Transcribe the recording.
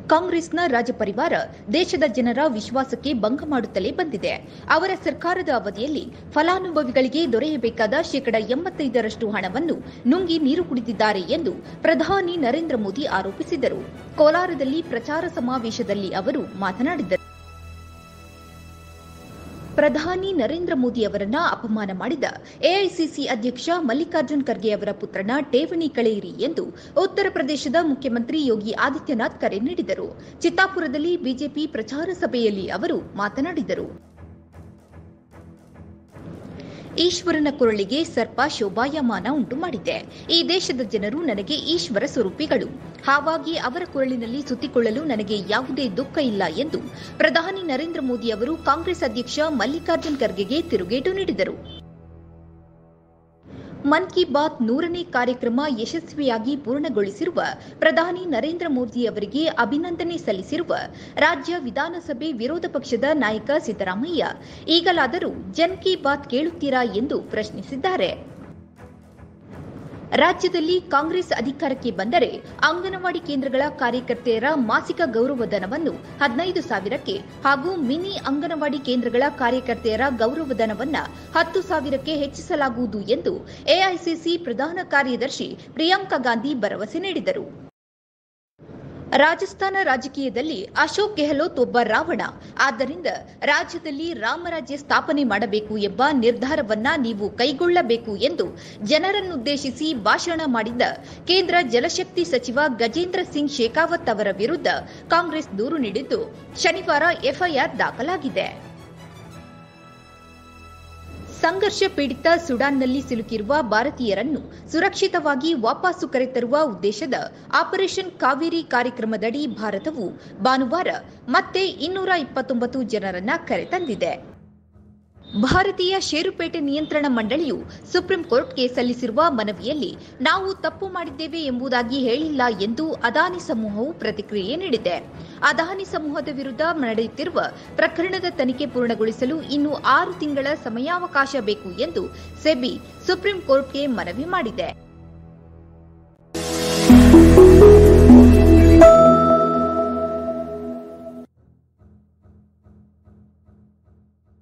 ಕಾಂಗ್ರೆಸ್ನ ರಾಜಪರಿವಾರ ದೇಶದ ಜನರ ವಿಶ್ವಾಸಕ್ಕೆ ಭಂಗ ಮಾಡುತ್ತಲೇ ಬಂದಿದೆ ಅವರ ಸರ್ಕಾರದ ಅವಧಿಯಲ್ಲಿ ಫಲಾನುಭವಿಗಳಿಗೆ ದೊರೆಯಬೇಕಾದ ಶೇಕಡ ಎಂಬತ್ತೈದರಷ್ಟು ಹಣವನ್ನು ನುಂಗಿ ನೀರು ಕುಡಿದಿದ್ದಾರೆ ಎಂದು ಪ್ರಧಾನಿ ನರೇಂದ್ರ ಮೋದಿ ಆರೋಪಿಸಿದರು ಕೋಲಾರದಲ್ಲಿ ಪ್ರಚಾರ ಸಮಾವೇಶದಲ್ಲಿ ಅವರು ಮಾತನಾಡಿದರು ಪ್ರಧಾನಿ ನರೇಂದ್ರ ಮೋದಿ ಅವರನ್ನ ಅಪಮಾನ ಮಾಡಿದ ಎಐಸಿಸಿ ಅಧ್ಯಕ್ಷ ಮಲ್ಲಿಕಾರ್ಜುನ್ ಖರ್ಗೆ ಅವರ ಪುತ್ರನ ಠೇವಣಿ ಕಳೆಯಿರಿ ಎಂದು ಉತ್ತರ ಪ್ರದೇಶದ ಮುಖ್ಯಮಂತ್ರಿ ಯೋಗಿ ಆದಿತ್ಯನಾಥ್ ಕರೆ ನೀಡಿದರು ಚಿತ್ತಾಪುರದಲ್ಲಿ ಬಿಜೆಪಿ ಪ್ರಚಾರ ಸಭೆಯಲ್ಲಿ ಅವರು ಮಾತನಾಡಿದರು ಈಶ್ವರನ ಕೊರಳಿಗೆ ಸರ್ಪ ಶೋಭಾಯಮಾನ ಉಂಟು ಮಾಡಿದೆ ಈ ದೇಶದ ಜನರು ನನಗೆ ಈಶ್ವರ ಸ್ವರೂಪಿಗಳು ಹಾವಾಗಿ ಅವರ ಕೊರಳಿನಲ್ಲಿ ಸುತ್ತಿಕೊಳ್ಳಲು ನನಗೆ ಯಾವುದೇ ದುಃಖ ಇಲ್ಲ ಎಂದು ಪ್ರಧಾನಿ ನರೇಂದ್ರ ಮೋದಿ ಅವರು ಕಾಂಗ್ರೆಸ್ ಅಧ್ಯಕ್ಷ ಮಲ್ಲಿಕಾರ್ಜುನ್ ಖರ್ಗೆಗೆ ತಿರುಗೇಟು ನೀಡಿದರು ಮನ್ ಕಿ ಬಾತ್ ನೂರನೇ ಕಾರ್ಯಕ್ರಮ ಯಶಸ್ವಿಯಾಗಿ ಪೂರ್ಣಗೊಳಿಸಿರುವ ಪ್ರಧಾನಿ ನರೇಂದ್ರ ಮೋದಿ ಅವರಿಗೆ ಅಭಿನಂದನೆ ಸಲ್ಲಿಸಿರುವ ರಾಜ್ಯ ವಿಧಾನಸಭೆ ವಿರೋಧ ಪಕ್ಷದ ನಾಯಕ ಸಿದ್ದರಾಮಯ್ಯ ಈಗಲಾದರೂ ಜನ್ ಕಿ ಬಾತ್ ಕೇಳುತ್ತೀರಾ ಎಂದು ಪ್ರಶ್ನಿಸಿದ್ದಾರೆ ರಾಜ್ಯದಲ್ಲಿ ಕಾಂಗ್ರೆಸ್ ಅಧಿಕಾರಕ್ಕೆ ಬಂದರೆ ಅಂಗನವಾಡಿ ಕೇಂದ್ರಗಳ ಕಾರ್ಯಕರ್ತೆಯರ ಮಾಸಿಕ ಗೌರವಧನವನ್ನು ಹದಿನೈದು ಸಾವಿರಕ್ಕೆ ಹಾಗೂ ಮಿನಿ ಅಂಗನವಾಡಿ ಕೇಂದ್ರಗಳ ಕಾರ್ಯಕರ್ತೆಯರ ಗೌರವಧನವನ್ನ ಹತ್ತು ಸಾವಿರಕ್ಕೆ ಹೆಚ್ಚಿಸಲಾಗುವುದು ಎಂದು ಎಐಸಿಸಿ ಪ್ರಧಾನ ಕಾರ್ಯದರ್ಶಿ ಪ್ರಿಯಾಂಕಾ ಗಾಂಧಿ ಭರವಸೆ ನೀಡಿದರು ರಾಜಸ್ಥಾನ ರಾಜಕೀಯದಲ್ಲಿ ಅಶೋಕ್ ಗೆಹ್ಲೋಟ್ ಒಬ್ಬ ರಾವಣ ಆದ್ದರಿಂದ ರಾಜ್ಯದಲ್ಲಿ ರಾಮರಾಜ್ಯ ಸ್ಥಾಪನೆ ಮಾಡಬೇಕು ಎಂಬ ನಿರ್ಧಾರವನ್ನ ನೀವು ಕೈಗೊಳ್ಳಬೇಕು ಎಂದು ಜನರನ್ನುದ್ದೇಶಿಸಿ ಭಾಷಣ ಮಾಡಿದ್ದ ಕೇಂದ್ರ ಜಲಶಕ್ತಿ ಸಚಿವ ಗಜೇಂದ್ರ ಸಿಂಗ್ ಶೇಖಾವತ್ ಅವರ ವಿರುದ್ಧ ಕಾಂಗ್ರೆಸ್ ದೂರು ನೀಡಿದ್ದು ಶನಿವಾರ ಎಫ್ಐಆರ್ ದಾಖಲಾಗಿದೆ ಸಂಘರ್ಷ ಪೀಡಿತ ಸುಡಾನ್ನಲ್ಲಿ ಸಿಲುಕಿರುವ ಭಾರತೀಯರನ್ನು ಸುರಕ್ಷಿತವಾಗಿ ವಾಪಸ್ಸು ಕರೆತರುವ ಉದ್ದೇಶದ ಆಪರೇಷನ್ ಕಾವೇರಿ ಕಾರ್ಯಕ್ರಮದಡಿ ಭಾರತವು ಭಾನುವಾರ ಮತ್ತೆ ಇನ್ನೂರ ಇಪ್ಪತ್ತೊಂಬತ್ತು ಜನರನ್ನ ಕರೆತಂದಿದೆ ಭಾರತೀಯ ಷೇರುಪೇಟೆ ನಿಯಂತ್ರಣ ಮಂಡಳಿಯು ಸುಪ್ರೀಂ ಕೋರ್ಟ್ಗೆ ಸಲ್ಲಿಸಿರುವ ಮನವಿಯಲ್ಲಿ ನಾವು ತಪ್ಪು ಮಾಡಿದ್ದೇವೆ ಎಂಬುದಾಗಿ ಹೇಳಿಲ್ಲ ಎಂದು ಅದಾನಿ ಸಮೂಹವು ಪ್ರತಿಕ್ರಿಯೆ ನೀಡಿದೆ ಅದಾನಿ ಸಮೂಹದ ವಿರುದ್ಧ ನಡೆಯುತ್ತಿರುವ ಪ್ರಕರಣದ ತನಿಖೆ ಪೂರ್ಣಗೊಳಿಸಲು ಇನ್ನು ಆರು ತಿಂಗಳ ಸಮಯಾವಕಾಶ ಬೇಕು ಎಂದು ಸೆಬಿ ಸುಪ್ರೀಂ ಕೋರ್ಟ್ಗೆ ಮನವಿ ಮಾಡಿದೆ